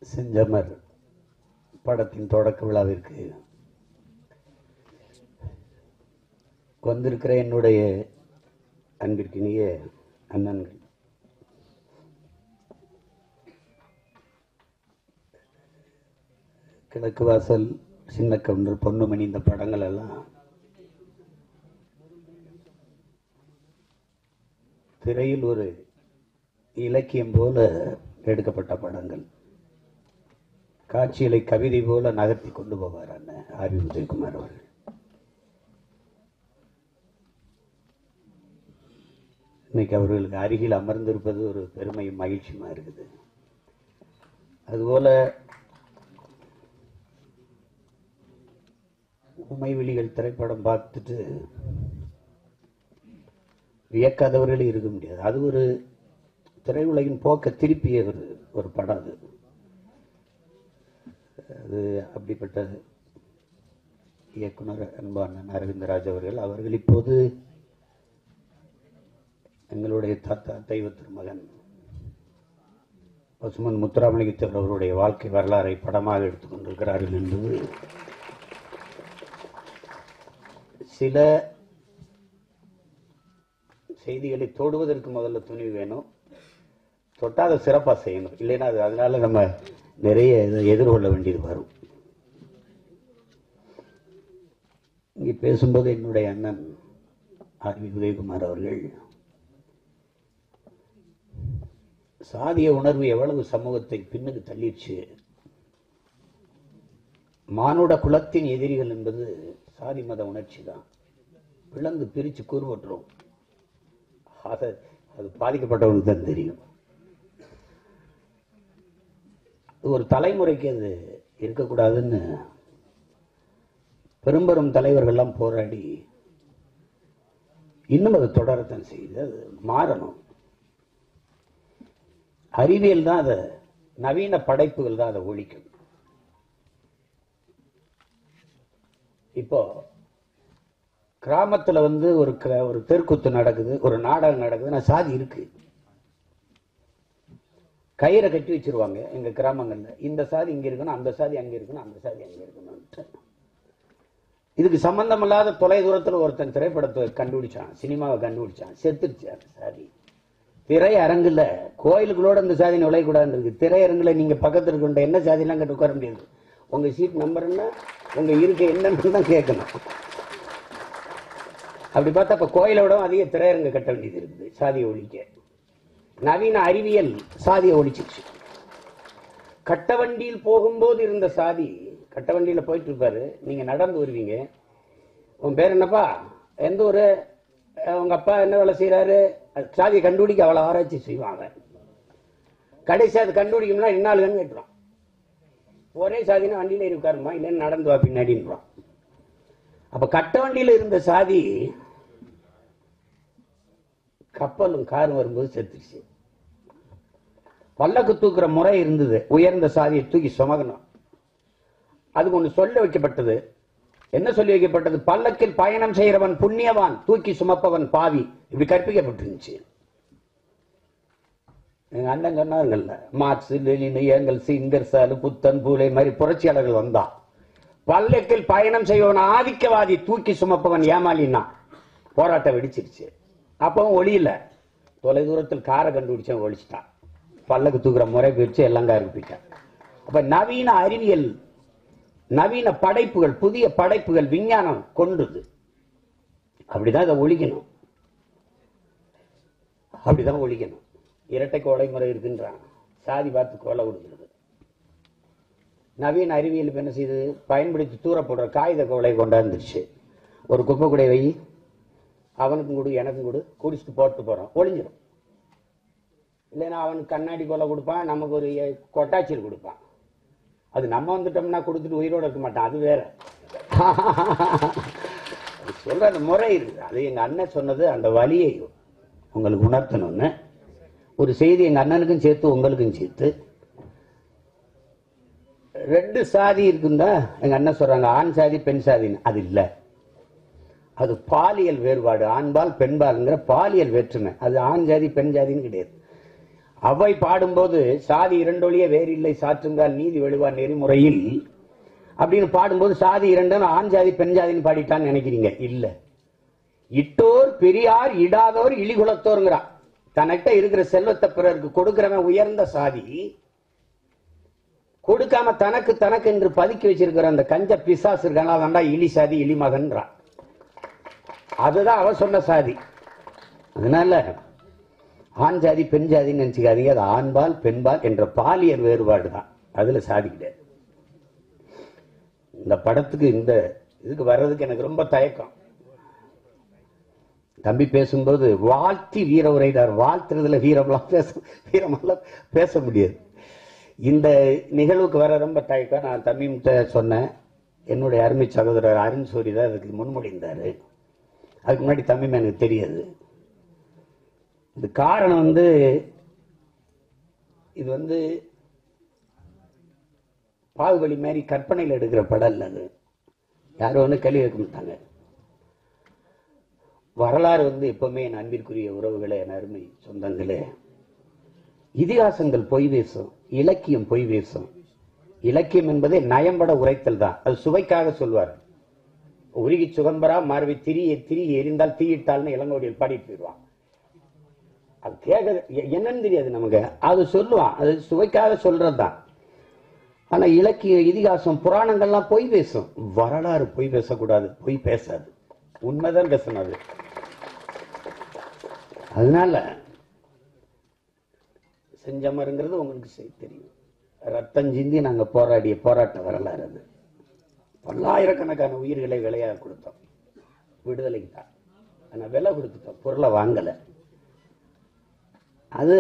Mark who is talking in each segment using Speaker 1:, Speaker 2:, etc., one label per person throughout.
Speaker 1: செஞ்சமர் படத்தின் தொடக்க விழாவிற்கு வந்திருக்கிற என்னுடைய அன்பிற்கினிய அண்ணன்கள் கிழக்கு வாசல் சின்ன கவுண்டர் பொன்னுமணி இந்த படங்கள் எல்லாம் திரையில் ஒரு இலக்கியம் போல எடுக்கப்பட்ட படங்கள் காட்சிகளை கவிதை போல நகர்த்தி கொண்டு போவார் அண்ணன் ஆர் வி உதயகுமார் அவர்கள் இன்னைக்கு அவர்களுக்கு அருகில் அமர்ந்திருப்பது ஒரு பெருமையும் மகிழ்ச்சியுமா இருக்குது அதுபோல உண்மை விழிகள் திரைப்படம் பார்த்துட்டு வியக்காதவர்களே இருக்க முடியாது அது ஒரு திரையுலகின் போக்க திருப்பிய ஒரு ஒரு படம் அது அது அப்படிப்பட்ட இயக்குனர் அன்பான அரவிந்தராஜ் அவர்கள் அவர்கள் இப்போது எங்களுடைய தாத்தா தெய்வ திருமகன் பசுமன் முத்துராமலிங்கத்தேவர் அவருடைய வாழ்க்கை வரலாறை படமாக எடுத்துக்கொண்டிருக்கிறார்கள் என்பது சில செய்திகளை தொடுவதற்கு முதல்ல துணிவு வேணும் தொட்டாத சிறப்பாக செய்யணும் இல்லைன்னா அது அதனால நம்ம நிறைய இதை எதிர்கொள்ள வேண்டியது வரும் இங்கே பேசும்போது என்னுடைய அண்ணன் ஆர் வி உதயகுமார் அவர்கள் சாதிய உணர்வு எவ்வளவு சமூகத்தை பின்னுக்கு தள்ளிடுச்சு மானுட குலத்தின் எதிரிகள் என்பது சாதி மத உணர்ச்சி தான் பிளந்து பிரிச்சு கூறுவற்றோம் அது அது பாதிக்கப்பட்டவனுக்கு தான் தெரியும் ஒரு தலைமுறைக்கு அது இருக்கக்கூடாதுன்னு பெரும்பெரும் தலைவர்கள்லாம் போராடி இன்னும் அது தொடரத்தான் செய்யுது அது மாறணும் அறிவியல் தான் அதை நவீன படைப்புகள் தான் அதை ஒழிக்கும் இப்போ கிராமத்துல வந்து ஒரு க- ஒரு தெருக்கூத்து நடக்குது ஒரு நாடகம் நடக்குதுன்னா சாதி இருக்கு கயிறை கட்டி வச்சிருவாங்க எங்க கிராமங்கள்ல இந்த சாதி இங்க இருக்கணும் அந்த சாதி அங்க இருக்கணும் அந்த சாதி அங்க இருக்கணும்ட்டு இதுக்கு சம்பந்தமில்லாத தொலை தூரத்துல ஒருத்தன் திரைப்படத்தை கண்டுபிடிச்சான் சினிமாவை கண்டுபிடிச்சான் செத்துருச்சு அந்த சாதி திரையரங்குல கோயிலுக்குள்ளோட இந்த சாதி நுழையக்கூடாதுன்னு இருக்கு திரையரங்குல நீங்க பக்கத்துல இருக்கின்ற என்ன சாதிலாம் கட்டு உட்கார முடியாது உங்க சீட் நம்பர் என்ன உங்க இருக்கை என்னன்னு தான் கேட்கணும் அப்படி பார்த்தா இப்ப கோயிலை விட அதிக திரையரங்கு கட்ட வேண்டியது இருக்குது சாதியை ஒழிக்க நவீன அறிவியல் சாதியை ஒழிச்சிச்சு கட்ட வண்டியில் போகும்போது இருந்த சாதி கட்ட வண்டியில போயிட்டு இருப்பாரு நீங்க நடந்து வருவீங்க உன் பேர் என்னப்பா எந்த ஊரு அஹ் உங்க அப்பா என்ன வேலை செய்யறாரு அது சாதியை கண்டுபிடிக்க அவ்வளவு ஆராய்ச்சி செய்வாங்க கடைசி அது கண்டுபிடிக்கணும்னா இன்னாளுகன்னு கேட்டுருவான் ஒரே சாதினா வண்டியில ஏறி உட்காருமா இல்லைன்னு நடந்து வா பின்னாடின்றான் அப்ப கட்ட வண்டியில இருந்த சாதி கப்பலும் காரும் வரும்போது செத்துருச்சு பல்லக்கு தூக்குற முறை இருந்தது உயர்ந்த சாதியை தூக்கி சுமகணும் அதுக்கு ஒண்ணு சொல்ல வைக்கப்பட்டது என்ன சொல்லி வைக்கப்பட்டது பல்லக்கில் பயணம் செய்கிறவன் புண்ணியவான் தூக்கி சுமப்பவன் பாவி இப்படி கற்பிக்கப்பட்டிருந்துச்சு எங்க அண்ணன் சொன்னார்கள்ல Marx Lenin Engels Ingersoll Buddhan பூலை மாதிரி புரட்சியாளர்கள் வந்தான் பல்லக்கில் பயணம் செய்வவன் ஆதிக்கவாதி தூக்கி சுமப்பவன் ஏமாலினா போராட்டம் வெடிச்சிருச்சு அப்பவும் ஒளியில தொலை தூரத்தில் காரை கண்டுபிடிச்சவன் ஒழிச்சிட்டான் பல்லக்கு தூக்குற முறை போயிடுச்சு எல்லாம் காருக்கு போயிட்டான் அப்ப நவீன அறிவியல் நவீன படைப்புகள் புதிய படைப்புகள் விஞ்ஞானம் கொண்டுது அப்படிதான் இதை ஒழிக்கணும் அப்படிதான் ஒழிக்கணும் இரட்டை கோடை முறை இருக்குன்றான் சாதி பார்த்து கொலை கொடுக்கிறது நவீன அறிவியல் இப்ப என்ன செய்யுது பயன்படுத்தி தூர போடுற காகித கோலை கொண்டாந்துருச்சு ஒரு குப்பை கூடை வை அவனுக்கும் கொடு எனக்கும் கொடு குடிச்சிட்டு போட்டு போறோம் ஒளிஞ்சிடும் இல்லைன்னா அவனுக்கு கண்ணாடி கொலை கொடுப்பான் நமக்கு ஒரு எ- கொட்டாச்சியில் கொடுப்பான் அது நம்ம வந்துட்டோம்னா கொடுத்துட்டு உயிரோட இருக்க மாட்டான் அது வேற அது சொல்ற அந்த முறை இருக்குது அது எங்க அண்ணன் சொன்னது அந்த வலியை உங்களுக்கு உணர்த்தணும்னு ஒரு செய்தி எங்க அண்ணனுக்கும் சேர்த்து உங்களுக்கும் சேர்த்து ரெண்டு சாதி இருக்குந்தா எங்க அண்ணன் சொல்றாங்க ஆண் சாதி பெண் சாதின்னு அது இல்ல அது பாலியல் வேறுபாடு ஆண்பால் பெண்பால்ங்கிற பாலியல் வேற்றுமை அது ஆண் ஜாதி பெண் ஜாதின்னு கிடையாது அவ்வை பாடும்போது சாதி இரண்டொழிய வேறில்லை சாற்றுங்கால் நீதி வெளுவார் நெறிமுறையில் அப்படின்னு பாடும்போது சாதி இரண்டுன்னு ஆண் ஜாதி பெண் ஜாதின்னு பாடிட்டான்னு நினைக்கிறீங்க இல்ல இட்டோர் பெரியார் இடாதோர் இழிகுலத்தோருங்கிறா தனக்கிட்ட இருக்கிற செல்வத்தை பிறருக்கு கொடுக்கிறவன் உயர்ந்த சாதி கொடுக்காம தனக்கு தனக்கு என்று பதுக்கி வச்சிருக்கிற அந்த கஞ்ச பிசாசு இருக்காங்க அதான்டா இலி சாதி இலி மகன்றா அதுதான் அவ சொன்ன சாதி அதனால ஆண் ஜாதி பெண் ஜாதின்னு நினைச்சுக்காதீங்க அது ஆண்பால் பெண்பால் என்ற பாலியல் வேறுபாடு தான் அதுல சாதி கிடையாது இந்த படத்துக்கு இந்த இதுக்கு வர்றதுக்கு எனக்கு ரொம்ப தயக்கம் தம்பி பேசும்போது வாழ்த்தி வீர உரைதார் வாழ்த்துறதுல வீரமெல்லாம் பேச வீரமெல்லாம் பேச முடியாது இந்த நிகழ்வுக்கு வர ரொம்ப தயக்கம் நான் தம்பிகிட்ட சொன்னேன் என்னுடைய அருமை சகோதரர் அருண் சூரி தான் அதுக்கு முன்மொழிந்தாரு அதுக்கு முன்னாடி தம்பி எனக்கு தெரியாது இது காரணம் வந்து இது வந்து பாகுபலி மாதிரி கற்பனையில் எடுக்கிற படம் இல்லை அது யாரும் ஒன்றும் கேள்வி கேட்க மாட்டாங்க வரலாறு வந்து எப்பவுமே என் அன்பிற்குரிய உறவுகளே என் அருமை சொந்தங்களே இதிகாசங்கள் பொய் பேசும் இலக்கியம் பொய் பேசும் இலக்கியம் என்பதே நயம்பட உரைத்தல் தான் அது சுவைக்காக சொல்வார் உருகி சுகம்பரா மார்வி திரிய திரி எரிந்தால் தீயிட்டால்னு இளங்கோடியில் பாடிட்டு போயிடுவான் அது கேட்க என்னன்னு தெரியாது நமக்கு அது சொல்லுவான் அது சுவைக்காக சொல்றதுதான் ஆனா இலக்கிய இதிகாசம் புராணங்கள்லாம் பொய் பேசும் வரலாறு பொய் பேசக்கூடாது பொய் பேசாது உண்மைதான் பேசணும் அது அதனால செஞ்சமருங்கிறது உங்களுக்கு செய்- தெரியும் ரத்தம் சிந்தி நாங்க போராடிய போராட்ட வரலாறு அது பல்லாயிரக்கணக்கான உயிர்களை விலையாக கொடுத்தோம் விடுதலைக்கு தான் ஆனா விலை கொடுத்துட்டோம் பொருளை வாங்கல அது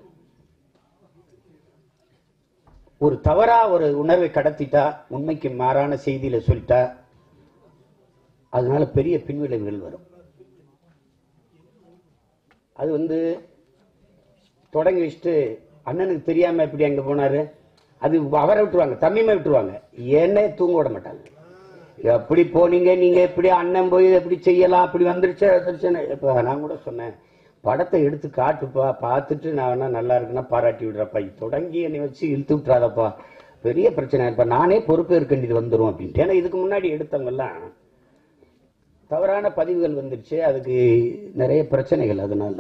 Speaker 1: ஒரு தவறா ஒரு உணர்வை கடத்திட்டா உண்மைக்கு மாறான செய்தியில சொல்லிட்டா அதனால பெரிய பின்விளைவுகள் வரும் அது வந்து தொடங்கி வச்சுட்டு அண்ணனுக்கு தெரியாம எப்படி அங்க போனாரு அது அவரை விட்டுருவாங்க தம்பிமை விட்டுருவாங்க ஏன்னே தூங்க விட மாட்டாங்க எப்படி போனீங்க நீங்க எப்படி அண்ணன் போய் எப்படி செய்யலாம் அப்படி வந்துருச்சு வந்துருச்சுன்னு இப்ப நான் கூட சொன்னேன் படத்தை எடுத்து காட்டுப்பா பார்த்துட்டு நான் வேணா நல்லா இருக்குன்னா பாராட்டி விடுறப்பா தொடங்கி என்னை வச்சு இழுத்து விட்டுறாதப்பா பெரிய பிரச்சனை இருப்பா நானே பொறுப்பேற்க வேண்டியது வந்துரும் அப்படின்ட்டு ஏன்னா இதுக்கு முன்னாடி எடுத்தவங்கெல்லாம் தவறான பதிவுகள் வந்துருச்சு அதுக்கு நிறைய பிரச்சனைகள் அதனால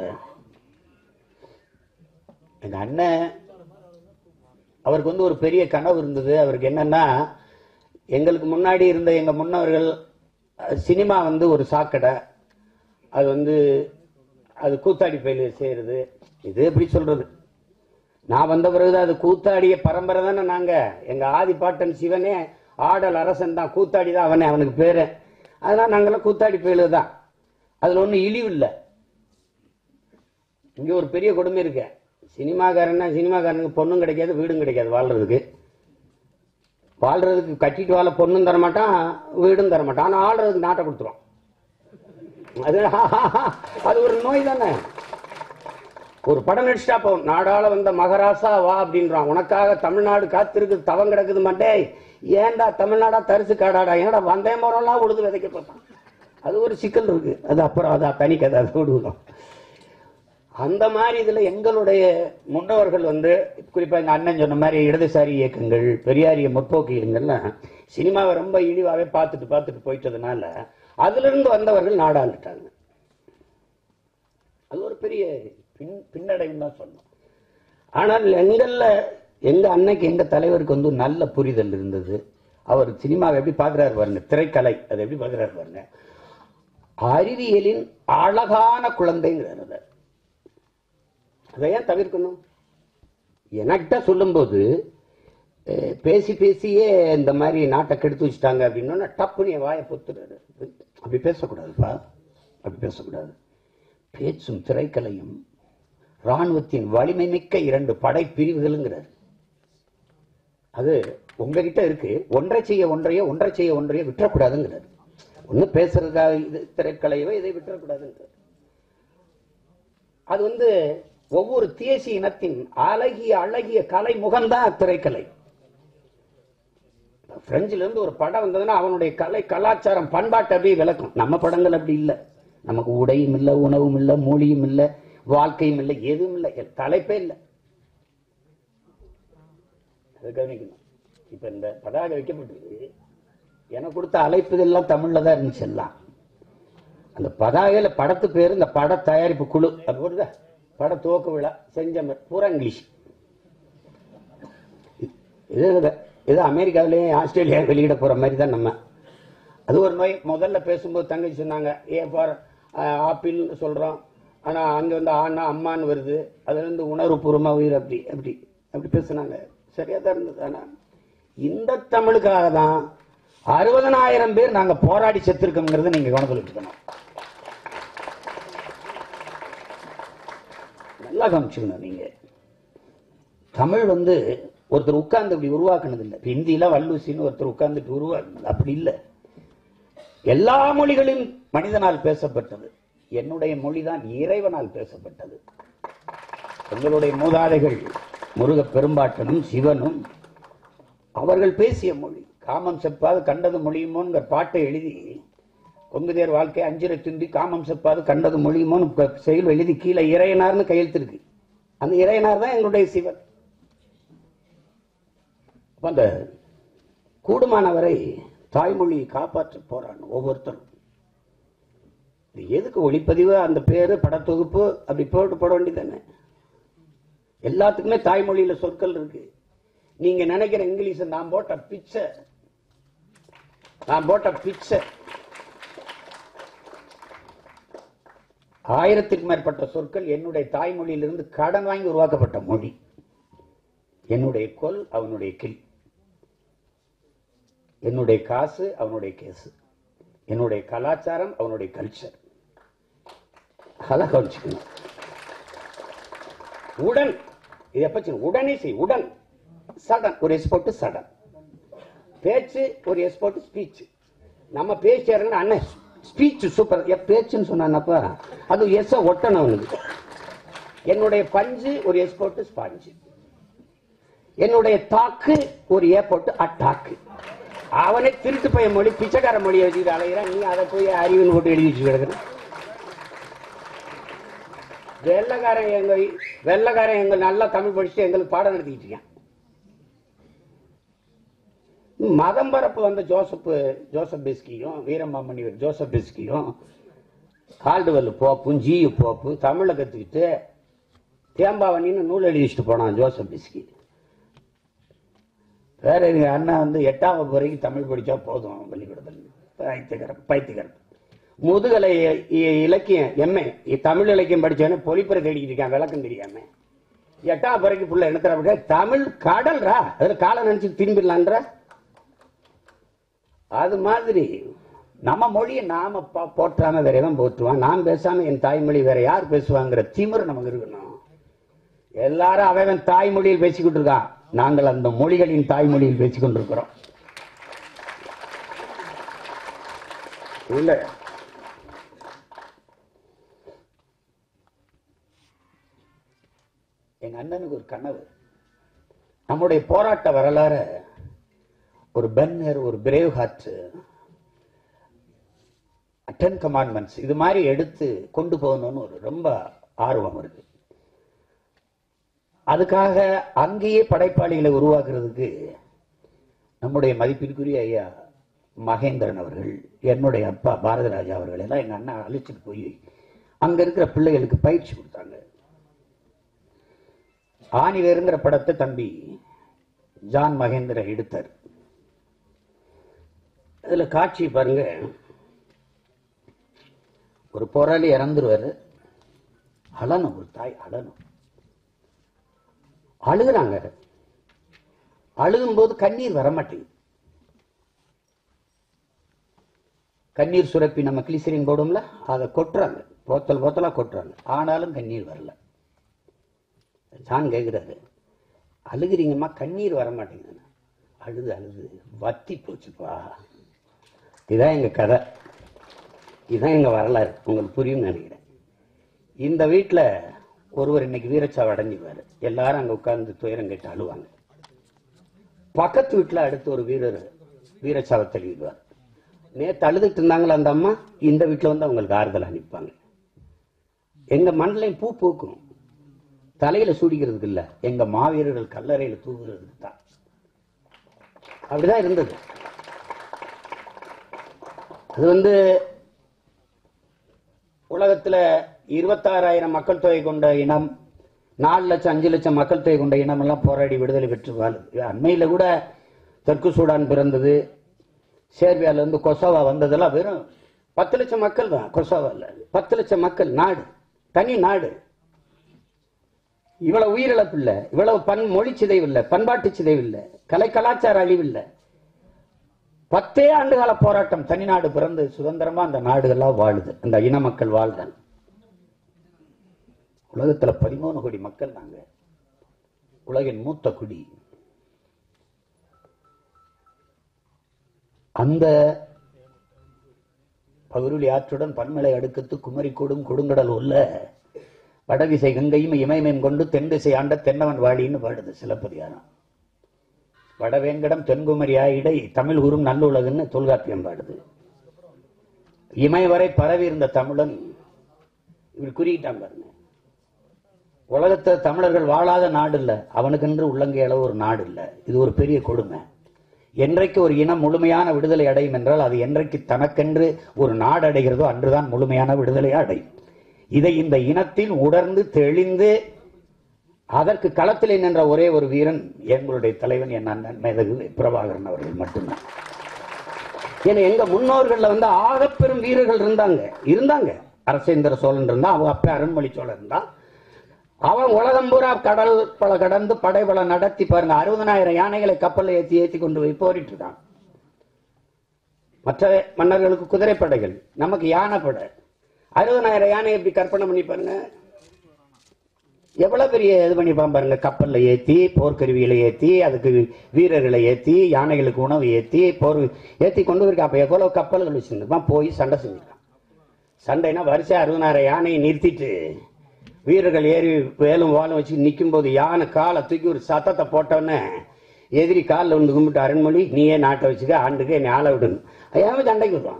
Speaker 1: எங்க அண்ணன் அவருக்கு வந்து ஒரு பெரிய கனவு இருந்தது அவருக்கு என்னன்னா எங்களுக்கு முன்னாடி இருந்த எங்க முன்னவர்கள் அஹ், சினிமா வந்து ஒரு சாக்கடை அது வந்து அது கூத்தாடி பயில செய்யறது இது எப்படி சொல்றது நான் வந்த பிறகுதான் அது கூத்தாடிய பரம்பரை தானே நாங்க எங்க ஆதி பாட்டன் சிவனே ஆடல் அரசன் தான் கூத்தாடி தான் அவனே அவனுக்கு பேரு அதனால நாங்கெல்லாம் கூத்தாடி பயிலு தான் அதுல ஒன்றும் இழிவு இல்லை இங்க ஒரு பெரிய கொடுமை இருக்கு சினிமாக்காரன்னா சினிமாக்காரனுக்கு பொண்ணும் கிடைக்காது வீடும் கிடைக்காது வாழ்றதுக்கு வாழ்றதுக்கு கட்டிட்டு வாழ பொண்ணும் தர மாட்டான் வீடும் தர மாட்டான் ஆனா ஆள்றதுக்கு நாட்டை கொடுத்துரும் அது அது ஒரு நோய் தானே ஒரு படம் நடிச்சிட்டா போதும் நாடாள வந்த மகராசா வா அப்படின்றான் உனக்காக தமிழ்நாடு காத்திருக்கு தவம் கிடக்குது மாட்டே ஏன்டா தமிழ்நாடா தரிசு காடாடா ஏன்டா வந்தே மரம்லாம் உழுது விதைக்க போட்டான் அது ஒரு சிக்கல் இருக்கு அது அப்புறம் அது தனி கதை அதை விடுவோம் அந்த மாதிரி இதுல எங்களுடைய முன்னோர்கள் வந்து குறிப்பா எங்க அண்ணன் சொன்ன மாதிரி இடதுசாரி இயக்கங்கள் பெரியாரிய முற்போக்கு இயக்கங்கள்லாம் சினிமாவை ரொம்ப இழிவாவே பார்த்துட்டு பார்த்துட்டு போயிட்டதுனால அதுல இருந்து வந்தவர்கள் நாடாண்டுட்டாங்க அது ஒரு பெரிய பின் பின்னடைவுன்னு தான் சொன்னோம் ஆனால் எங்கள்ல எங்க அன்னைக்கு எங்க தலைவருக்கு வந்து ஒரு நல்ல புரிதல் இருந்தது அவர் சினிமாவை எப்படி பார்க்கிறாரு பாருங்க திரைக்கலை அதை எப்படி பார்க்கிறாரு பாருங்க அறிவியலின் அழகான குழந்தைங்கிறார் அதை அதை ஏன் தவிர்க்கணும் எனக்கிட்ட சொல்லும்போது அஹ், பேசி பேசியே இந்த மாதிரி நாட்டை கெடுத்து வச்சுட்டாங்க அப்படின்னா டப்புன்னு என் வாயை பொத்துறாரு அப்படி பேசக்கூடாதுப்பா அப்படி பேசக்கூடாது பேச்சும் திரைக்கலையும் ராணுவத்தின் வலிமை மிக்க இரண்டு படை பிரிவுகளுங்கிறார் அது உங்ககிட்ட இருக்கு ஒன்றை செய்ய ஒன்றையோ ஒன்றை செய்ய ஒன்றையோ விட்டுறக்கூடாதுங்கிறார் ஒண்ணு பேசுறதுக்காக இது திரைக்கலையோ இதை விட்டுறக்கூடாதுங்கிறார் அது வந்து ஒவ்வொரு தேசிய இனத்தின் அழகிய அழகிய கலை முகம்தான் திரைக்கலை பிரெஞ்சுல இருந்து ஒரு படம் வந்ததுன்னா அவனுடைய கலை கலாச்சாரம் பண்பாட்டை அப்படியே விளக்கும் நம்ம படங்கள் அப்படி இல்லை நமக்கு உடையும் இல்லை உணவும் இல்லை மொழியும் இல்லை வாழ்க்கையும் இல்லை எதுவும் இல்லை தலைப்பே இல்லை அதை கவனிக்கணும் இப்ப இந்த பதாகை வைக்கப்பட்டிருக்கு எனக்கு கொடுத்த அழைப்புகள் எல்லாம் தமிழ்ல தான் இருந்துச்சு எல்லாம் அந்த பதாகையில படத்து பேரு இந்த பட தயாரிப்பு குழு அது போடுதா பட துவக்க விழா செஞ்சமர் பூரா இங்கிலீஷ் இது இது- இது அமெரிக்காவிலேயும் ஆஸ்திரேலியா வெளியிட போற மாதிரி தான் நம்ம அது ஒரு நோய் முதல்ல பேசும்போது தங்கச்சி சொன்னாங்க ஏ ஃபார் ஆப்பிள் சொல்றோம் ஆனா அங்க வந்து ஆனா அம்மான்னு வருது அதுல இருந்து உணர்வு பூர்வமா உயிர் அப்படி அப்படி அப்படி பேசுனாங்க சரியா தான் இருந்தது ஆனா இந்த தமிழுக்காக தான் அறுபதனாயிரம் பேர் நாங்க போராடி செத்துருக்கோங்கிறத நீங்க கவனத்தில் வச்சுக்கணும் நல்லா கவனிச்சுக்கணும் நீங்க தமிழ் வந்து ஒருத்தர் உட்கார்ந்து இப்படி உருவாக்குனது இல்லை இப்ப ஹிந்தியில வல்லூசின்னு ஒருத்தர் உட்கார்ந்துட்டு உருவாக்குனது அப்படி இல்லை எல்லா மொழிகளும் மனிதனால் பேசப்பட்டது என்னுடைய மொழிதான் இறைவனால் பேசப்பட்டது எங்களுடைய மூதாதைகள் முருகப் பெரும்பாட்டனும் சிவனும் அவர்கள் பேசிய மொழி காமம் செப்பாது கண்டது மொழியுமோங்கிற பாட்டை எழுதி கொங்குதேர் வாழ்க்கை அஞ்சிரை தும்பி காமம் செப்பாது கண்டது மொழியுமோன்னு க- செயல் எழுதி கீழே இறையனார்னு கையெழுத்து இருக்கு அந்த இறையனார் தான் எங்களுடைய சிவன் அப்ப அந்த கூடுமானவரை தாய்மொழியை காப்பாற்ற போறாங்க ஒவ்வொருத்தரும் இது எதுக்கு ஒளிப்பதிவு அந்த பேரு படத்தொகுப்பு அப்படி போட்டு போட வேண்டியதானே எல்லாத்துக்குமே தாய்மொழியில சொற்கள் இருக்கு நீங்க நினைக்கிற இங்கிலீஷ் நான் போட்ட பிச்சை நான் போட்ட பிச்சை ஆயிரத்திற்கும் மேற்பட்ட சொற்கள் என்னுடைய தாய்மொழியிலிருந்து கடன் வாங்கி உருவாக்கப்பட்ட மொழி என்னுடைய கொல் அவனுடைய கில் என்னுடைய காசு அவனுடைய கேசு என்னுடைய கலாச்சாரம் அவனுடைய கல்ச்சர் அதெல்லாம் கவனிச்சுக்கணும் உடன் இது எப்ப செய்யணும்? உடனே செய் உடன் சடன் ஒரு எஸ் போட்டு சடன் பேச்சு ஒரு எஸ் போட்டு ஸ்பீச் நம்ம பேச்சு இறங்கின அண்ணன் ஸ்பீச் சூப்பர் என் பேச்சுன்னு சொன்னானப்பா அது எஸ் ஒட்டணும் அவனுக்கு என்னுடைய பஞ்சு ஒரு எஸ் போட்டு ஸ்பாஞ்சு என்னுடைய தாக்கு ஒரு ஏ போட்டு அட்டாக்கு அவனே திருட்டு பைய மொழி பிச்சைக்கார மொழியை வச்சுக்கிட்டு அலைகிறான் நீ அதை போய் அறிவுன்னு போட்டு எழுதி வச்சு கிடக்குற வெள்ளக்காரன் எங்க வெள்ளக்காரன் எங்க நல்லா தமிழ் படிச்சுட்டு எங்களுக்கு பாடம் நடத்திக்கிட்டு இருக்கான் மதம் பரப்பு வந்த ஜோசப் ஜோசப் பெஸ்கியும் வீரமாமணிவர் ஜோசப் பெஸ்கியும் கால்டுவெல் போப்பும் ஜியு போப்பு தமிழை கத்துக்கிட்டு தேம்பாவணின்னு நூல் எழுதி வச்சுட்டு போனான் ஜோசப் பெஸ்கி வேற எங்க அண்ணன் வந்து எட்டாம் வகுப்பு வரைக்கும் தமிழ் படிச்சா போதும் பள்ளிக்கூடத்தில் பைத்தியகரம் பைத்தியகரம் முதுகலை இ- இ- இலக்கியம் எம்ஏ தமிழ் இலக்கியம் படிச்சவனே பொலிப்பரை தேடிக்கிட்டு இருக்கான் விளக்கம் தெரியாம எட்டாம் வரைக்கும் புள்ள என்ன தர தமிழ் கடல்ரா அதுல காலை நினைச்சு திரும்பிடலான்ற அது மாதிரி நம்ம மொழியை நாம பா- போற்றாம வேற எவன் போற்றுவான் நான் பேசாம என் தாய்மொழி வேற யார் பேசுவாங்கிற திமிரு நமக்கு இருக்கணும் எல்லாரும் அவன் தாய்மொழியில் பேசிக்கிட்டு இருக்கான் நாங்கள் அந்த மொழிகளின் தாய்மொழியில் பேசிக் கொண்டிருக்கிறோம் இல்ல எங்க அண்ணனுக்கு ஒரு கனவு நம்முடைய போராட்ட வரலாறு ஒரு பென்னர் ஒரு பிரேவ் ஹார்ட் டென் கமாண்ட்மெண்ட்ஸ் இது மாதிரி எடுத்து கொண்டு போகணும்னு ஒரு ரொம்ப ஆர்வம் இருக்கு அதுக்காக அங்கேயே படைப்பாளிகளை உருவாக்குறதுக்கு நம்முடைய மதிப்பிற்குரிய ஐயா மகேந்திரன் அவர்கள் என்னுடைய அப்பா பாரதிராஜா அவர்கள் எல்லாம் எங்க அண்ணா அழைச்சிட்டு போய் அங்க இருக்கிற பிள்ளைகளுக்கு பயிற்சி கொடுத்தாங்க ஆணிவேருங்கிற படத்தை தம்பி ஜான் மகேந்திரன் எடுத்தார் அதுல காட்சி பாருங்க ஒரு போராளி இறந்துருவாரு அழணும் ஒரு தாய் அழணும் அழுகுறாங்க அழுகும்போது கண்ணீர் வர மாட்டேங்குது கண்ணீர் சுரப்பி நம்ம கிளிசரின் போடும்ல அதை கொட்டுறாங்க போத்தல் போத்தலா கொட்டுறாங்க ஆனாலும் கண்ணீர் வரல ஜான் கேட்கிறாரு அழுகிறீங்கம்மா கண்ணீர் வர மாட்டேங்குது அழுது அழுது வத்தி போச்சுப்பா இதான் எங்க கதை இதுதான் எங்க வரலாறு உங்களுக்கு புரியும் நினைக்கிறேன் இந்த வீட்டுல ஒருவர் இன்னைக்கு வீரச்சாவை அடைஞ்சிருவாரு எல்லாரும் அங்க உட்கார்ந்து துயரம் கேட்டு அழுவாங்க பக்கத்து வீட்டுல அடுத்து ஒரு வீரர் வீரச்சாவை தழுவிடுவார் நேத்து அழுதுட்டு இருந்தாங்களா அந்த அம்மா இந்த வீட்டுல வந்து அவங்களுக்கு ஆறுதல் அனுப்பாங்க எங்க மண்ணிலையும் பூ பூக்கும் தலையில சூடிக்கிறதுக்கு இல்ல எங்க மாவீரர்கள் கல்லறையில தூங்குறதுக்கு தான் அப்படிதான் இருந்தது அது வந்து உலகத்துல இருபத்தாறாயிரம் மக்கள் தொகை கொண்ட இனம் நாலு லட்சம் அஞ்சு லட்சம் மக்கள் தொகை கொண்ட இனம் எல்லாம் போராடி விடுதலை பெற்று வாழுது அண்மையில கூட தெற்கு சூடான் பிறந்தது சேர்பியால இருந்து கொசோவா வந்ததெல்லாம் வெறும் பத்து லட்சம் மக்கள் தான் கொசோவால பத்து லட்சம் மக்கள் நாடு தனி நாடு இவ்வளவு உயிரிழப்பு இல்ல இவ்வளவு பன் மொழி சிதைவு இல்ல பண்பாட்டு சிதைவு இல்ல கலை கலாச்சார அழிவு இல்ல பத்தே ஆண்டுகால போராட்டம் தனிநாடு பிறந்து சுதந்திரமா அந்த நாடுகள்லாம் வாழுது அந்த இன மக்கள் வாழ்தல் உலகத்துல பதிமூணு கோடி மக்கள் நாங்க உலகின் மூத்த குடி அந்த பகுருளி ஆற்றுடன் பன்மலை அடுக்கத்து குமரிக்கூடும் கொடுங்கடல் உள்ள வடதிசை கங்கையும் இமயமயம் கொண்டு தென் திசை ஆண்ட தென்னவன் வாழின்னு பாடுது சிலப்பதிகாரம் வடவேங்கடம் தென்குமரி ஆயிடை தமிழ் உரும் நல்லுலகுன்னு தொல்காப்பியம் பாடுது இமய வரை பரவி இருந்த தமிழன் இவர் குறியிட்டான் பாருங்க உலகத்துல தமிழர்கள் வாழாத நாடு இல்ல அவனுக்கென்று உள்ளங்கை அளவு ஒரு நாடு இல்ல இது ஒரு பெரிய கொடுமை என்றைக்கு ஒரு இனம் முழுமையான விடுதலை அடையும் என்றால் அது என்றைக்கு தனக்கென்று ஒரு நாடு அடைகிறதோ அன்றுதான் முழுமையான விடுதலை அடையும் இதை இந்த இனத்தில் உணர்ந்து தெளிந்து அதற்கு களத்தில் நின்ற ஒரே ஒரு வீரன் எங்களுடைய தலைவன் என் அண்ணன் மேதகு பிரபாகரன் அவர்கள் மட்டும்தான் ஏன்னா எங்க முன்னோர்கள்ல வந்து ஆகப்பெரும் வீரர்கள் இருந்தாங்க இருந்தாங்க அரசேந்திர சோழன் இருந்தா அவங்க அப்பா அருண்மொழி சோழன் இருந்தான் அவன் உலகம் பூரா கடல் பல கடந்து படைபல நடத்தி பாருங்க அறுபதனாயிரம் யானைகளை கப்பல்ல ஏத்தி ஏத்தி கொண்டு போய் போரிட்டு இருக்கான் மற்ற மன்னர்களுக்கு குதிரைப்படைகள் நமக்கு யானை படை அறுபதனாயிரம் யானை எப்படி கற்பனை பண்ணி பாருங்க எவ்வளவு பெரிய இது பண்ணிப்பான் பாருங்க கப்பல்ல ஏத்தி போர்க்கருவிகளை ஏத்தி அதுக்கு வீரர்களை ஏத்தி யானைகளுக்கு உணவு ஏத்தி போர் ஏத்தி கொண்டு போயிருக்கான் அப்ப எவ்வளவு கப்பல்கள் வச்சிருந்துருப்பான் போய் சண்டை செஞ்சிருக்கான் சண்டைனா வரிசை அறுபதாயிரம் யானையை நிறுத்திட்டு வீரர்கள் ஏறி வேலும் வாலும் வச்சு நிற்கும் போது யானை காலை தூக்கி ஒரு சத்தத்தை போட்டோன்னே எதிரி காலில் வந்து கும்பிட்டு அருண்மொழி நீயே நாட்டை வச்சுக்க ஆண்டுக்கு என்னை ஆள விடணும் ஐயாவே சண்டைக்கு வருவான்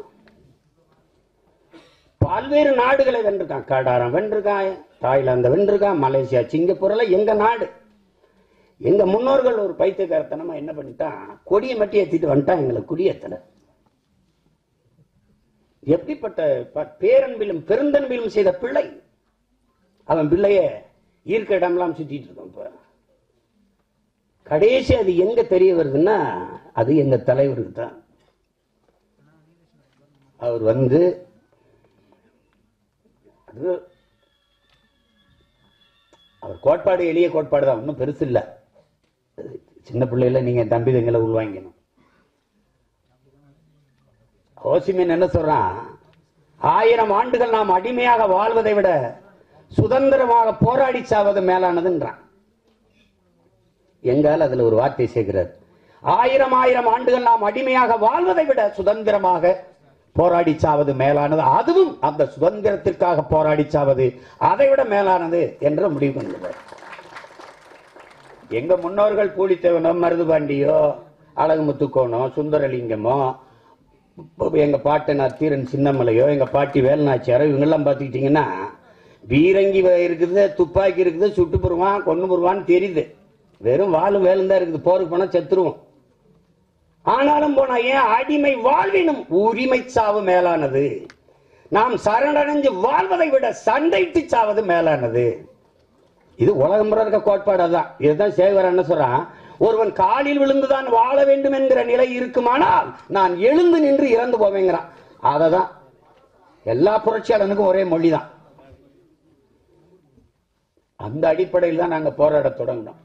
Speaker 1: பல்வேறு நாடுகளை வென்றிருக்கான் கடாரம் வென்றிருக்கான் தாய்லாந்து வென்றிருக்கான் மலேசியா சிங்கப்பூர்ல எங்க நாடு எங்க முன்னோர்கள் ஒரு பைத்தியக்காரத்தனமா என்ன பண்ணிட்டான் கொடியை மட்டும் ஏத்திட்டு வந்துட்டான் எங்களை குடியேத்தல எப்படிப்பட்ட ப- பேரன்பிலும் பெருந்தன்பிலும் செய்த பிள்ளை அவன் பிள்ளைய ஈர்க்க இடம்லாம் சுத்திட்டு இருக்கான் இப்ப கடைசி அது எங்க தெரிய வருதுன்னா அது எங்க தலைவருக்கு தான் அவர் வந்து அது அவர் கோட்பாடு எளிய கோட்பாடு தான் ஒன்றும் பெருசு இல்லை சின்ன பிள்ளையில நீங்க தம்பி தங்களை உள்வாங்கிக்கணும் ஓசிமின் என்ன சொல்றான் ஆயிரம் ஆண்டுகள் நாம் அடிமையாக வாழ்வதை விட சுதந்திரமாக போராடி சாவது மேலானதுன்றான் எங்கால் அதுல ஒரு வார்த்தை சேர்க்கிறார் ஆயிரம் ஆயிரம் ஆண்டுகள் நாம் அடிமையாக வாழ்வதை விட சுதந்திரமாக போராடி சாவது மேலானது அதுவும் அந்த சுதந்திரத்திற்காக போராடி சாவது அதை விட மேலானது என்று முடிவு பண்ணுகிறார் எங்க முன்னோர்கள் பூலித்தேவனோ மருதுபாண்டியோ அழகுமுத்துக்கோனோ சுந்தரலிங்கமோ இப்ப எங்க பாட்டனார் தீரன் சின்னமலையோ எங்க பாட்டி வேலுநாச்சியாரோ இவங்கெல்லாம் பார்த்துக்கிட்டீங்கன்னா பீரங்கி வ- இருக்குது துப்பாக்கி இருக்குது சுட்டு போடுவான் கொண்டு போடுவான்னு தெரியுது வெறும் வாழும் வேலும் தான் இருக்குது போருக்கு போனா செத்துருவோம் ஆனாலும் போனா ஏன் அடிமை வாழ்வினும் உரிமை சாவு மேலானது நாம் சரணடைஞ்சு வாழ்வதை விட சண்டைத்து சாவது மேலானது இது உலகம் முறை இருக்க கோட்பாடு அதான் இதுதான் சேகர் என்ன சொல்றான் ஒருவன் காலில் விழுந்துதான் வாழ வேண்டும் என்கிற நிலை இருக்குமானால் நான் எழுந்து நின்று இறந்து போவேங்கிறான் அததான் எல்லா புரட்சியாளனுக்கும் ஒரே மொழிதான் அந்த அடிப்படையில் தான் நாங்க போராட தொடங்கினோம்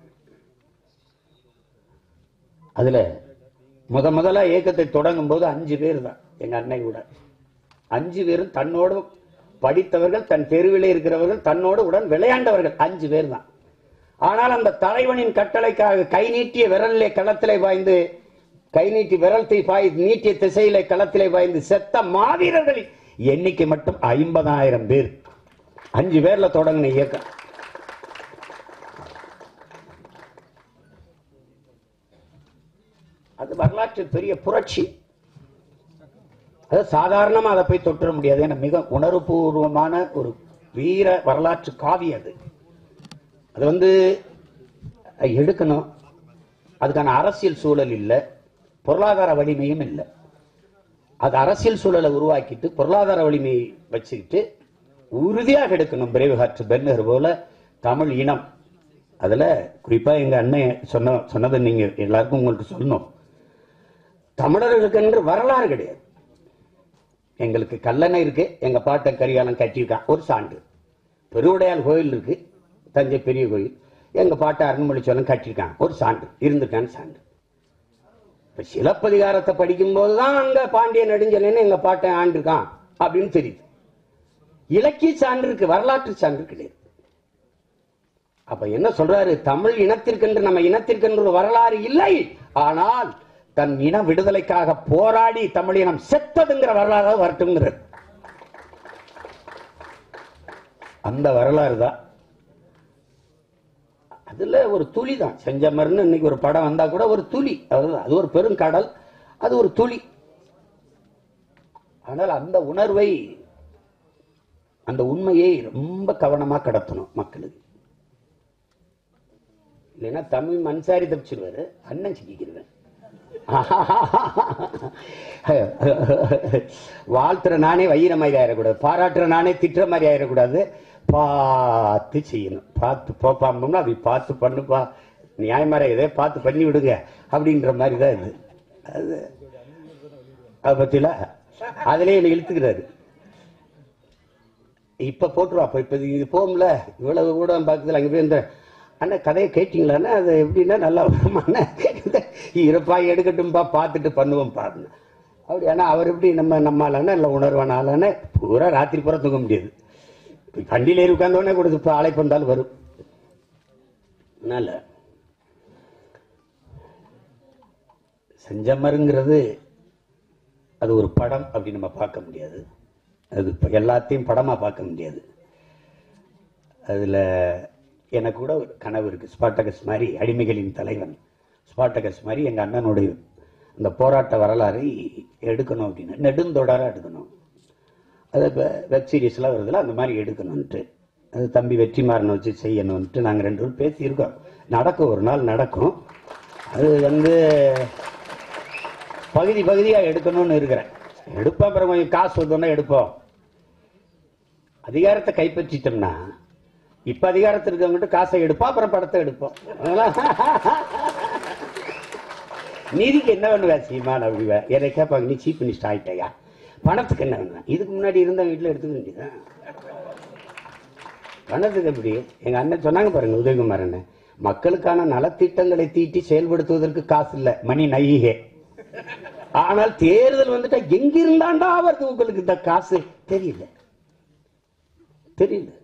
Speaker 1: அதுல முத முதல்ல இயக்கத்தை தொடங்கும் போது அஞ்சு பேர் தான் எங்க அன்னை கூட அஞ்சு பேரும் தன்னோடு படித்தவர்கள் தன் தெருவிலே இருக்கிறவர்கள் தன்னோடு உடன் விளையாண்டவர்கள் அஞ்சு பேர் தான் ஆனால் அந்த தலைவனின் கட்டளைக்காக கை நீட்டிய விரலிலே களத்திலே பாய்ந்து கை நீட்டி விரல்த்தை பாய் நீட்டிய திசையிலே களத்திலே பாய்ந்து செத்த மாவீரர்களின் எண்ணிக்கை மட்டும் ஐம்பதாயிரம் பேர் அஞ்சு பேர்ல தொடங்கின இயக்கம் அது வரலாற்று பெரிய புரட்சி அது சாதாரணமா அதை போய் தொட்டுற முடியாது ஏன்னா மிக உணர்வுபூர்வமான ஒரு வீர வரலாற்று காவி அது அது வந்து எடுக்கணும் அதுக்கான அரசியல் சூழல் இல்லை பொருளாதார வலிமையும் இல்லை அது அரசியல் சூழலை உருவாக்கிட்டு பொருளாதார வலிமையை வச்சுக்கிட்டு உறுதியாக எடுக்கணும் பிரேவ் பெர்னர் போல தமிழ் இனம் அதுல குறிப்பா எங்க அண்ணன் சொன்ன சொன்னதை நீங்க எல்லாருக்கும் உங்களுக்கு சொல்லணும் தமிழர்களுக்கு என்று வரலாறு கிடையாது எங்களுக்கு கல்லணை இருக்கு எங்க பாட்டை கரிகாலம் கட்டியிருக்கான் ஒரு சான்று பெருவுடையார் கோயில் இருக்கு தஞ்சை பெரிய கோயில் எங்க பாட்டை அருண்மொழி சோழன் கட்டியிருக்கான் ஒரு சான்று இருந்திருக்கான்னு சான்று இப்ப சிலப்பதிகாரத்தை படிக்கும் போதுதான் அங்க பாண்டிய நெடுஞ்செழியன் எங்க பாட்டை ஆண்டிருக்கான் அப்படின்னு தெரியுது இலக்கிய சான்று இருக்கு வரலாற்று சான்று கிடையாது அப்ப என்ன சொல்றாரு தமிழ் இனத்திற்கென்று நம்ம இனத்திற்கென்று ஒரு வரலாறு இல்லை ஆனால் தன் இன விடுதலைக்காக போராடி தமிழ் இனம் செத்ததுங்கிற வரலாறு வரட்டுங்கிறது அந்த வரலாறு தான் அதுல ஒரு துளி தான் செஞ்சமர்னு இன்னைக்கு ஒரு படம் வந்தா கூட ஒரு துளி அவ்வளவுதான். அது ஒரு பெருங்கடல் அது ஒரு துளி ஆனால் அந்த உணர்வை அந்த உண்மையை ரொம்ப கவனமா கடத்தணும் மக்களுக்கு இல்லைன்னா தமிழ் மன்சாரி தப்பிச்சிருவாரு அண்ணன் சிக்கிக்கிறவன் வாழ்த்துற நானே வையிற மாதிரி ஆயிடக்கூடாது பாராட்டுற நானே திட்டுற மாதிரி ஆயிடக்கூடாது பார்த்து செய்யணும் பார்த்து போப்பாம்பம்னா அப்படி பார்த்து பண்ணுப்பா நியாயமார இதே பார்த்து பண்ணி விடுங்க அப்படின்ற மாதிரி தான் இது அது அதை பத்தில அதிலே என்னை இழுத்துக்கிறாரு இப்ப போட்டுருவா இப்ப இப்ப இது போகும்ல இவ்வளவு ஊடகம் பார்க்குதுல அங்க போய் இந்த அண்ணா கதையை கேட்டீங்களாண்ணா அது எப்படின்னா நல்லா வருமாண்ணா இருப்பா எடுக்கட்டும்பா பார்த்துட்டு பண்ணுவோம் பாருங்க அப்படி ஆனா அவர் எப்படி நம்ம நம்மளான இல்லை உணர்வானாலான பூரா ராத்திரி பூரா தூங்க முடியாது இப்ப வண்டியில ஏறி உட்கார்ந்தோடனே கொடுத்து இப்போ அழைப்பு வந்தாலும் வரும் அதனால செஞ்சமருங்கிறது அது ஒரு படம் அப்படி நம்ம பார்க்க முடியாது அது இப்ப எல்லாத்தையும் படமா பார்க்க முடியாது அதுல எனக்கு கூட ஒரு கனவு இருக்கு ஸ்பாட்டகஸ் மாதிரி அடிமைகளின் தலைவன் ஸ்பாட்டகஸ் மாதிரி எங்க அண்ணனுடைய அந்த போராட்ட வரலாறை எடுக்கணும் அப்படின்னு நெடுந்தொடரா எடுக்கணும் அது இப்போ வெப் சீரிஸ்லாம் வருதுல அந்த மாதிரி எடுக்கணும்ன்ட்டு அது தம்பி வெற்றிமாறனை வச்சு செய்யணும்ன்ட்டு நாங்கள் ரெண்டு பேரும் பேசியிருக்கோம் நடக்கும் ஒரு நாள் நடக்கும் அது வந்து பகுதி பகுதியாக எடுக்கணும்னு இருக்கிறேன் எடுப்போம் அப்புறம் கொஞ்சம் காசு வந்தோன்னா எடுப்போம் அதிகாரத்தை கைப்பற்றிட்டோம்னா இப்ப அதிகாரத்தில் இருக்கவங்ககிட்ட காசை எடுப்போம் அப்புறம் படத்தை எடுப்போம் அதெல்லாம் நீதிக்கு என்ன பண்ணுவ சீமான் அப்படிவ என்னை கேட்பாங்க நீ சீஃப் மினிஸ்டர் ஆயிட்டையா பணத்துக்கு என்ன பண்ணுவேன் இதுக்கு முன்னாடி இருந்த வீட்டில் எடுத்துக்க வேண்டியதான் பணத்துக்கு எப்படி எங்க அண்ணன் சொன்னாங்க பாருங்க உதயகுமார் அண்ணன் மக்களுக்கான நலத்திட்டங்களை தீட்டி செயல்படுத்துவதற்கு காசு இல்ல மணி நையே ஆனால் தேர்தல் வந்துட்டா எங்கிருந்தாண்டா வருது உங்களுக்கு இந்த காசு தெரியல தெரியல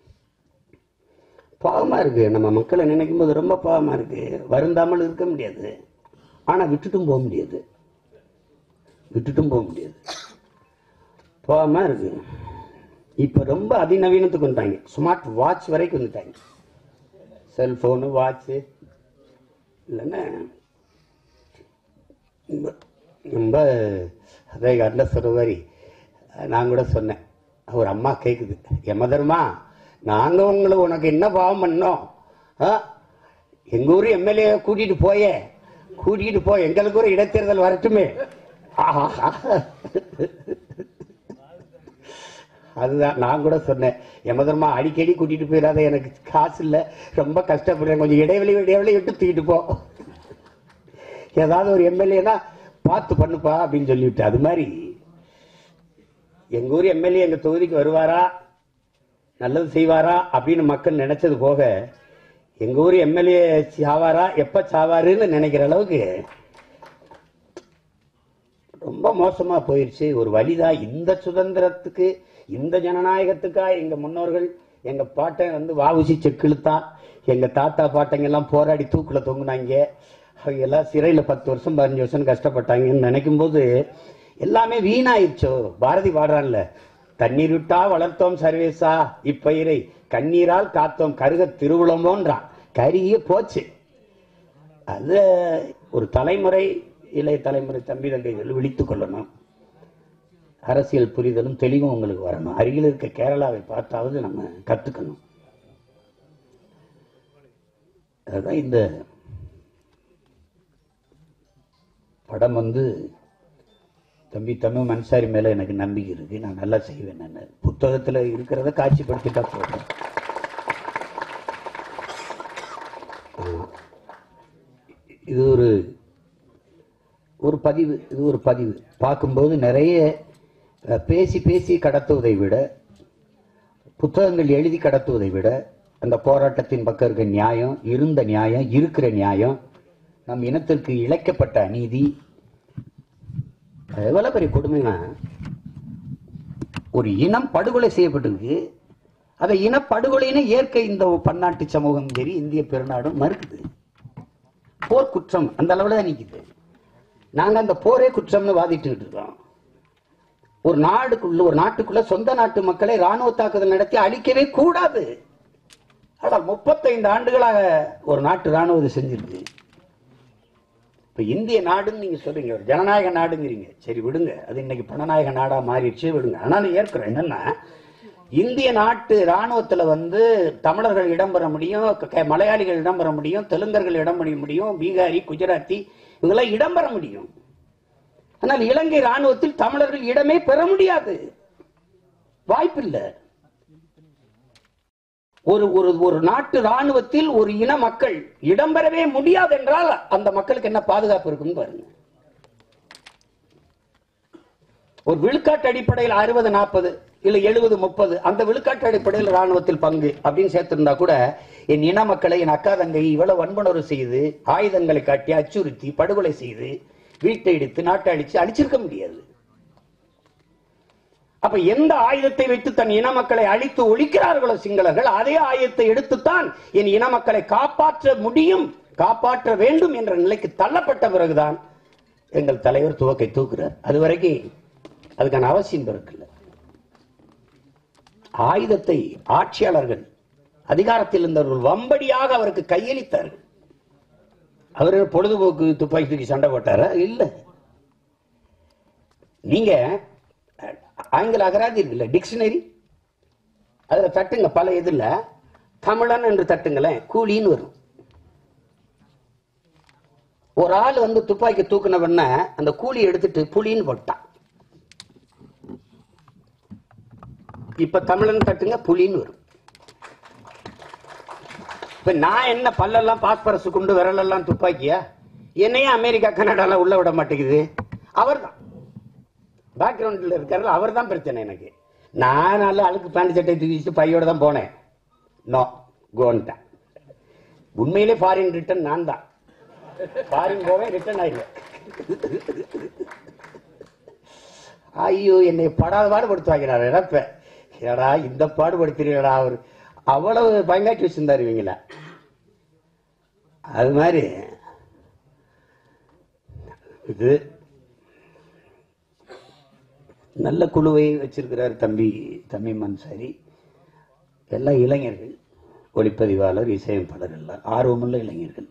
Speaker 1: பாவமா இருக்கு நம்ம மக்களை நினைக்கும் போது ரொம்ப பாவமா இருக்கு வருந்தாமல் இருக்க முடியாது ஆனா விட்டுட்டும் போக முடியாது விட்டுட்டும் போக முடியாது பாவமா இருக்கு இப்ப ரொம்ப அதிநவீனத்துக்கு வந்துட்டாங்க ஸ்மார்ட் வாட்ச் வரைக்கும் வந்துட்டாங்க செல்போனு வாட்ச் இல்லைன்னா ரொம்ப ரொம்ப அதே காட்டில் சொல்ற மாதிரி நான் கூட சொன்னேன் ஒரு அம்மா கேட்குது யமதர்மா நாங்க உங்களை உனக்கு என்ன பாவம் பண்ணோம் ஆ? எங்க ஊர் எம்எல்ஏ கூட்டிட்டு போயே கூட்டிட்டு போ எங்களுக்கு ஒரு இடைத்தேர்தல் வரட்டுமே ஆஹா அதுதான் நான் கூட சொன்னேன் யமதர்மா அடிக்கடி கூட்டிட்டு போயிடாத எனக்கு காசு இல்ல ரொம்ப கஷ்டப்படுறேன் கொஞ்சம் இடைவெளி இடைவெளி விட்டு தூக்கிட்டு போ ஏதாவது ஒரு எம்எல்ஏனா பார்த்து பண்ணுப்பா அப்படின்னு சொல்லிவிட்டு அது மாதிரி எங்க ஊர் எம்எல்ஏ எங்க தொகுதிக்கு வருவாரா நல்லது செய்வாரா அப்படின்னு மக்கள் நினைச்சது போக எங்க ஊர் எம்எல்ஏ சாவாரா எப்ப சாவாருன்னு நினைக்கிற அளவுக்கு ரொம்ப மோசமா போயிருச்சு ஒரு வழிதான் இந்த சுதந்திரத்துக்கு இந்த ஜனநாயகத்துக்கா எங்க முன்னோர்கள் எங்க பாட்டன் வந்து வாவுசி செக்கிழுத்தான் எங்க தாத்தா பாட்டங்க எல்லாம் போராடி தூக்குல தொங்குனாங்க அவங்க எல்லாம் சிறையில பத்து வருஷம் பதினஞ்சு வருஷம் கஷ்டப்பட்டாங்கன்னு நினைக்கும் போது எல்லாமே வீணாயிருச்சோ பாரதி பாடுறான்ல தண்ணீர் விட்டா வளர்த்தோம் சர்வேசா இப்பயிரை கண்ணீரால் காத்தோம் கருக திருவுளமோன்றான் கருகிய போச்சு அது ஒரு தலைமுறை இளைய தலைமுறை தம்பி தங்கைகள் விழித்துக் கொள்ளணும் அரசியல் புரிதலும் தெளிவும் உங்களுக்கு வரணும் அருகில் இருக்க கேரளாவை பார்த்தாவது நம்ம கத்துக்கணும் அதுதான் இந்த படம் வந்து தம்பி தமிழ் மன்சாரி மேல எனக்கு நம்பிக்கை இருக்கு நான் நல்லா செய்வேன் நான் புத்தகத்துல இருக்கிறத காட்சிப்படுத்திட்டா போதும் ஆமா. இது ஒரு ஒரு பதிவு இது ஒரு பதிவு பார்க்கும்போது நிறைய அஹ், பேசி பேசி கடத்துவதை விட புத்தகங்கள் எழுதி கடத்துவதை விட அந்த போராட்டத்தின் பக்கம் இருக்க நியாயம் இருந்த நியாயம் இருக்கிற நியாயம் நம் இனத்திற்கு இழைக்கப்பட்ட அநீதி அது எவ்வளவு பெரிய கொடுமைனா ஒரு இனம் படுகொலை செய்யப்பட்டிருக்கு அதை இனப்படுகொலைன்னு ஏற்க இந்த பன்னாட்டு சமூகம் சரி இந்திய பெருநாடும் மறுக்குது போர் குற்றம் அந்த அளவுல தான் நிக்குது நாங்க அந்த போரே குற்றம்னு வாதிட்டு இருக்கோம் ஒரு நாடுக்குள்ள ஒரு நாட்டுக்குள்ள சொந்த நாட்டு மக்களை ராணுவ தாக்குதல் நடத்தி அழிக்கவே கூடாது ஆனால் முப்பத்தைந்து ஆண்டுகளாக ஒரு நாட்டு ராணுவம் இது செஞ்சிருக்கு இப்ப இந்திய நாடுன்னு நீங்க சொல்றீங்க ஒரு ஜனநாயக நாடுங்கிறீங்க சரி விடுங்க அது இன்னைக்கு பணநாயக நாடா மாறிடுச்சு விடுங்க ஆனாலும் ஏற்கிறோம் என்னன்னா இந்திய நாட்டு ராணுவத்துல வந்து தமிழர்கள் இடம்பெற முடியும் க- க- மலையாளிகள் இடம்பெற முடியும் தெலுங்கர்கள் இடம்பெற முடியும் பீகாரி குஜராத்தி இவங்கெல்லாம் இடம்பெற முடியும் ஆனால் இலங்கை ராணுவத்தில் தமிழர்கள் இடமே பெற முடியாது வாய்ப்பில்லை ஒரு ஒரு ஒரு நாட்டு ராணுவத்தில் ஒரு இன மக்கள் இடம்பெறவே முடியாது என்றால் அந்த மக்களுக்கு என்ன பாதுகாப்பு இருக்குன்னு பாருங்க ஒரு விழுக்காட்டு அடிப்படையில் அறுபது நாற்பது இல்ல எழுபது முப்பது அந்த விழுக்காட்டு அடிப்படையில் ராணுவத்தில் பங்கு அப்படின்னு சேர்த்திருந்தா கூட என் இன மக்களை என் அக்கா தங்கை இவ்வளவு வன்புணர்வு செய்து ஆயுதங்களை காட்டி அச்சுறுத்தி படுகொலை செய்து வீட்டை இடித்து நாட்டை அழிச்சு அழிச்சிருக்க முடியாது அப்ப எந்த ஆயுதத்தை வைத்து தன் இன மக்களை அழித்து ஒழிக்கிறார்களோ சிங்களர்கள் அதே ஆயுதத்தை எடுத்துத்தான் என் இன மக்களை காப்பாற்ற முடியும் காப்பாற்ற வேண்டும் என்ற நிலைக்கு தள்ளப்பட்ட பிறகுதான் எங்கள் தலைவர் துவக்கை தூக்குறார் அது வரைக்கும் அதுக்கான அவசியம் இருக்குல்ல ஆயுதத்தை ஆட்சியாளர்கள் அதிகாரத்தில் இருந்தவர்கள் வம்படியாக அவருக்கு கையளித்தார்கள் அவர் பொழுதுபோக்கு துப்பாக்கி தூக்கி சண்டை போட்டாரா இல்ல நீங்க அஹ், ஆங்கில அகராதி இருக்குல்ல டிக்ஷனரி அதுல தட்டுங்க பல இதுல தமிழன் என்று தட்டுங்களேன் கூலின்னு வரும் ஒரு ஆள் வந்து துப்பாக்கி தூக்குனவன அந்த கூலி எடுத்துட்டு புலின்னு போட்டான் இப்ப தமிழன் தட்டுங்க புலின்னு வரும் இப்ப நான் என்ன பல்லெல்லாம் பாஸ்பரஸ் கொண்டு விரலெல்லாம் துப்பாக்கியா என்னையும் அமெரிக்கா கனடால உள்ள விட மாட்டேங்குது அவர்தான் பேக்ரவுண்ட்ல இருக்காரு அவர் தான் பிரச்சனை எனக்கு நான் நல்ல அழுக்கு பேண்ட் சட்டை தூக்கிட்டு பையோட தான் போனேன் நோ கோன்ட்டேன் உண்மையிலே ஃபாரின் ரிட்டர்ன் நான் தான் ஃபாரின் போவேன் ரிட்டர்ன் ஆயிடுவேன் ஐயோ என்னை படாத பாடுபடுத்துவாங்க நான் நினைப்பேன் ஏடா இந்த பாடுபடுத்துறீங்களா அவர் அவ்வளவு பயங்காட்டி வச்சிருந்தாரு இவங்கள அது மாதிரி இது நல்ல குழுவை வச்சிருக்கிறார் தம்பி தம்பி மன்சாரி எல்லாம் இளைஞர்கள் ஒளிப்பதிவாளர் இசையமைப்பாளர் எல்லாம் ஆர்வமுள்ள இளைஞர்கள்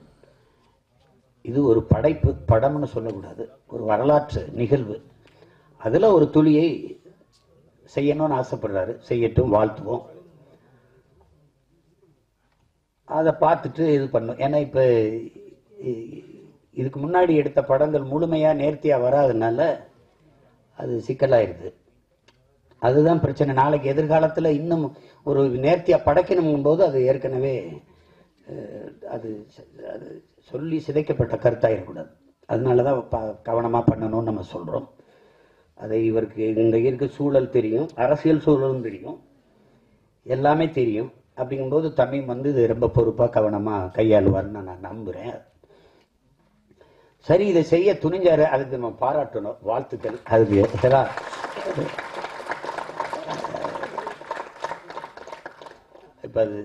Speaker 1: இது ஒரு படைப்பு படம்னு சொல்லக்கூடாது ஒரு வரலாற்று நிகழ்வு அதுல ஒரு துளியை செய்யணும்னு ஆசைப்படுறாரு செய்யட்டும் வாழ்த்துவோம் அதை பார்த்துட்டு இது பண்ணும் ஏன்னா இப்ப இ- இதுக்கு முன்னாடி எடுத்த படங்கள் முழுமையா நேர்த்தியா வராதனால அது சிக்கலாயிருது அதுதான் பிரச்சனை நாளைக்கு எதிர்காலத்துல இன்னும் ஒரு நேர்த்தியா படைக்கணும் போது அது ஏற்கனவே அஹ், அது ச- அது சொல்லி சிதைக்கப்பட்ட கருத்தாயிடக்கூடாது அதனாலதான் ப- கவனமா பண்ணணும்னு நம்ம சொல்றோம் அதை இவருக்கு இந்த இருக்க சூழல் தெரியும் அரசியல் சூழலும் தெரியும் எல்லாமே தெரியும் அப்படிங்கும்போது தமிழ் வந்து இது ரொம்ப பொறுப்பா கவனமா கையாளுவார்னு நான் நம்புறேன் சரி இதை செய்ய துணிஞ்சாரு அதுக்கு நம்ம பாராட்டணும் வாழ்த்துக்கள் அதுக்கு ஏதா இப்ப அது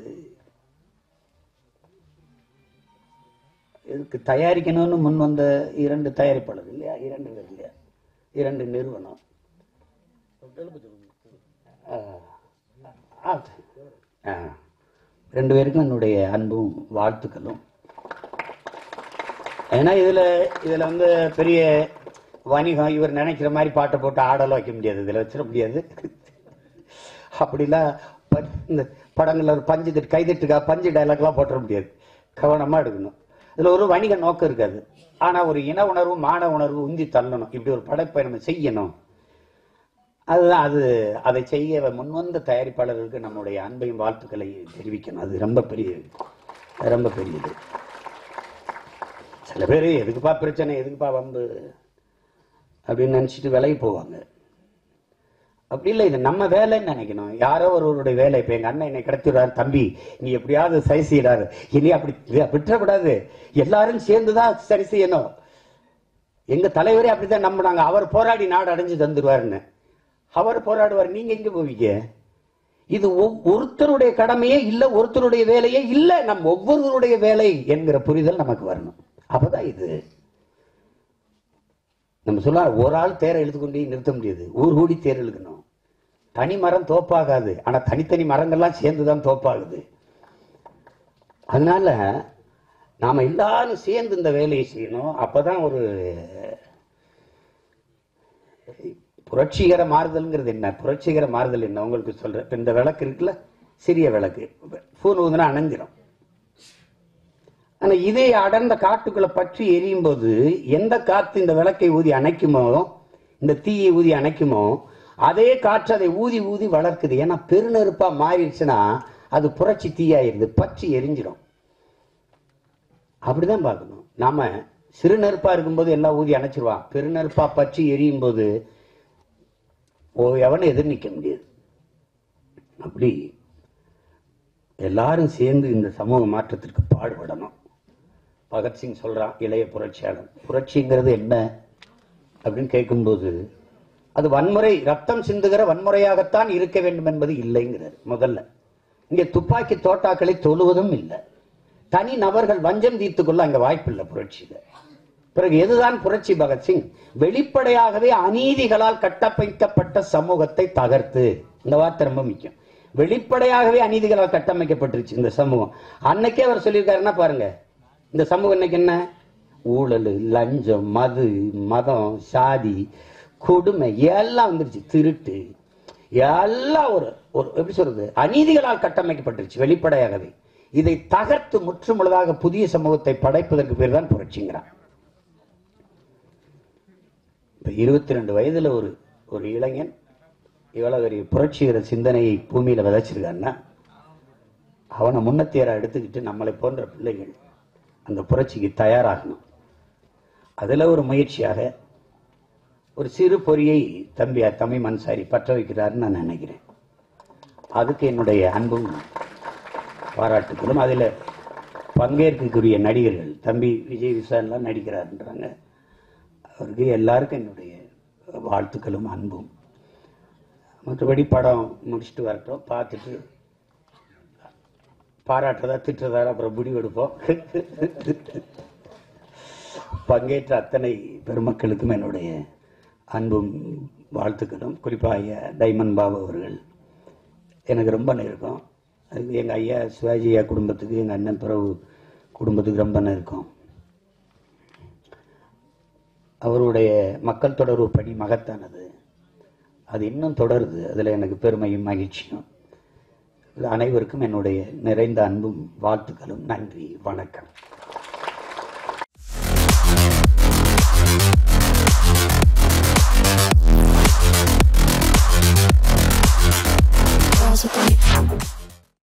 Speaker 1: இதுக்கு தயாரிக்கணும்னு முன் வந்த இரண்டு தயாரிப்பாளர் இல்லையா இரண்டு பேர் இல்லையா இரண்டு நிறுவனம் ஆ, ஆ, ஆ. ரெண்டு பேருக்கும் என்னுடைய அன்பும் வாழ்த்துக்களும் ஏன்னா இதுல இதுல வந்து பெரிய வணிகம் இவர் நினைக்கிற மாதிரி பாட்டை போட்டு ஆடலாம் வைக்க முடியாது இதுல வச்சிட முடியாது அப்படிலாம் ப- இந்த படங்கள்ல ஒரு பஞ்சு தட்டு கைதட்டுக்கா பஞ்சு டைலாக்லாம் போட்டுற முடியாது கவனமா எடுக்கணும் இதுல ஒரு வணிக நோக்கம் இருக்காது ஆனா ஒரு இன உணர்வு மான உணர்வு உந்தி தள்ளணும் இப்படி ஒரு படைப்பை நம்ம செய்யணும் அதுதான் அது அதை செய்ய முன்வந்த தயாரிப்பாளர்களுக்கு நம்முடைய அன்பையும் வாழ்த்துக்களை தெரிவிக்கணும் அது ரொம்ப பெரிய அது ரொம்ப பெரியது சில பேர் எதுக்குப்பா பிரச்சனை எதுக்குப்பா வம்பு அப்படின்னு நினைச்சிட்டு விலகி போவாங்க அப்படி இல்லை இது நம்ம வேலைன்னு நினைக்கணும் யாரோ ஒருவருடைய வேலை இப்ப எங்க அண்ணன் என்னை கடத்திடுறாரு தம்பி நீ எப்படியாவது சரி செய்யறாரு இனி அப்படி இதை விட்டுறக்கூடாது எல்லாரும் சேர்ந்துதான் சரி செய்யணும் எங்க தலைவரே அப்படித்தான் நம்பினாங்க அவர் போராடி நாடு அடைஞ்சு தந்துருவாருன்னு அவர் போராடுவார் நீங்க எங்க போவீங்க இது ஒவ்- ஒருத்தருடைய கடமையே இல்ல ஒருத்தருடைய வேலையே இல்ல நம் ஒவ்வொருவருடைய வேலை என்கிற புரிதல் நமக்கு வரணும் அப்பதான் இது நம்ம சொல்ல ஒரு ஆள் தேரை இழுத்துக்கொண்டே நிறுத்த முடியாது ஊர் கூடி தேர் இழுக்கணும் தனி மரம் தோப்பாகாது ஆனா தனித்தனி மரங்கள்லாம் சேர்ந்துதான் தோப்பாகுது அதனால நாம எல்லாரும் சேர்ந்து இந்த வேலையை செய்யணும் அப்பதான் ஒரு புரட்சிகர மாறுதல்ங்கிறது என்ன புரட்சிகர மாறுதல் என்ன உங்களுக்கு சொல்றேன் இப்ப இந்த விளக்கு இருக்குல்ல சிறிய விளக்கு பூன் ஊதுனா அணைஞ்சிரும் ஆனா இதே அடர்ந்த காட்டுக்குள்ள பற்றி எரியும் போது எந்த காத்து இந்த விளக்கை ஊதி அணைக்குமோ இந்த தீயை ஊதி அணைக்குமோ அதே காற்று அதை ஊதி ஊதி வளர்க்குது ஏன்னா பெருநெருப்பா மாறிடுச்சுன்னா அது புரட்சி தீயாயிருது பற்றி எரிஞ்சிடும் அப்படிதான் பார்க்கணும் நாம சிறு நெருப்பா இருக்கும்போது எல்லாம் ஊதி அணைச்சிருவான் பெருநெருப்பா பற்றி எரியும் போது ஓ எவனும் எதிர் நிக்க முடியாது அப்படி எல்லாரும் சேர்ந்து இந்த சமூக மாற்றத்திற்கு பாடுபடணும் பகத்சிங் சொல்றான் இளைய புரட்சியாளர் புரட்சிங்கிறது என்ன அப்படின்னு கேட்கும்போது அது வன்முறை ரத்தம் சிந்துகிற வன்முறையாகத்தான் இருக்க வேண்டும் என்பது இல்லைங்கிறார் முதல்ல இங்க துப்பாக்கி தோட்டாக்களை தொழுவதும் இல்லை தனி நபர்கள் வஞ்சம் தீர்த்துக் கொள்ள அங்க வாய்ப்பில்லை புரட்சியில பிறகு எதுதான் புரட்சி பகத்சிங் வெளிப்படையாகவே அநீதிகளால் கட்டமைக்கப்பட்ட சமூகத்தை தகர்த்து இந்த வார்த்தை ரொம்ப முக்கியம் வெளிப்படையாகவே அநீதிகளால் கட்டமைக்கப்பட்டுருச்சு இந்த சமூகம் அன்னைக்கே அவர் சொல்லியிருக்காருன்னா பாருங்க இந்த சமூகம் இன்னைக்கு என்ன ஊழல் லஞ்சம் மது மதம் சாதி கொடுமை எல்லாம் வந்துருச்சு திருட்டு எல்லாம் ஒரு ஒரு எப்படி சொல்றது அநீதிகளால் கட்டமைக்கப்பட்டுருச்சு வெளிப்படையாகவே இதை தகர்த்து முற்றுமுழுதாக புதிய சமூகத்தை படைப்பதற்கு பேர் தான் புரட்சிங்கிறான் இப்ப இருபத்தி ரெண்டு வயதுல ஒரு ஒரு இளைஞன் இவ்வளவு பெரிய புரட்சிகர சிந்தனையை பூமியில விதைச்சிருக்கான்னா அவனை முன்னத்தேரா எடுத்துக்கிட்டு நம்மளை போன்ற பிள்ளைகள் அந்த புரட்சிக்கு தயாராகணும் அதுல ஒரு முயற்சியாக ஒரு சிறு பொறியை தம்பி தமிழ் மன்சாரி பற்ற வைக்கிறாருன்னு நான் நினைக்கிறேன் அதுக்கு என்னுடைய அன்பும் பாராட்டுகளும் அதில் பங்கேற்கக்கூடிய நடிகர்கள் தம்பி விஜய் விசால்லாம் நடிக்கிறாருன்றாங்க அவருக்கு எல்லாருக்கும் என்னுடைய வாழ்த்துக்களும் அன்பும் மற்றபடி படம் முடிச்சுட்டு வரட்டும் பார்த்துட்டு பாராட்டுறதா திட்டுறதா அப்புறம் முடிவெடுப்போம் பங்கேற்ற அத்தனை பெருமக்களுக்கும் என்னுடைய அன்பும் வாழ்த்துக்களும் குறிப்பாக ஐயா டைமண்ட் பாபு அவர்கள் எனக்கு ரொம்ப நெருக்கம் அது எங்கள் ஐயா சிவாஜி ஐயா குடும்பத்துக்கு எங்கள் அண்ணன் பிறகு குடும்பத்துக்கு ரொம்ப நெருக்கம் அவருடைய மக்கள் தொடர்பு பணி மகத்தானது அது இன்னும் தொடருது அதில் எனக்கு பெருமையும் மகிழ்ச்சியும் இது அனைவருக்கும் என்னுடைய நிறைந்த அன்பும் வாழ்த்துக்களும் நன்றி வணக்கம்
Speaker 2: Possibly.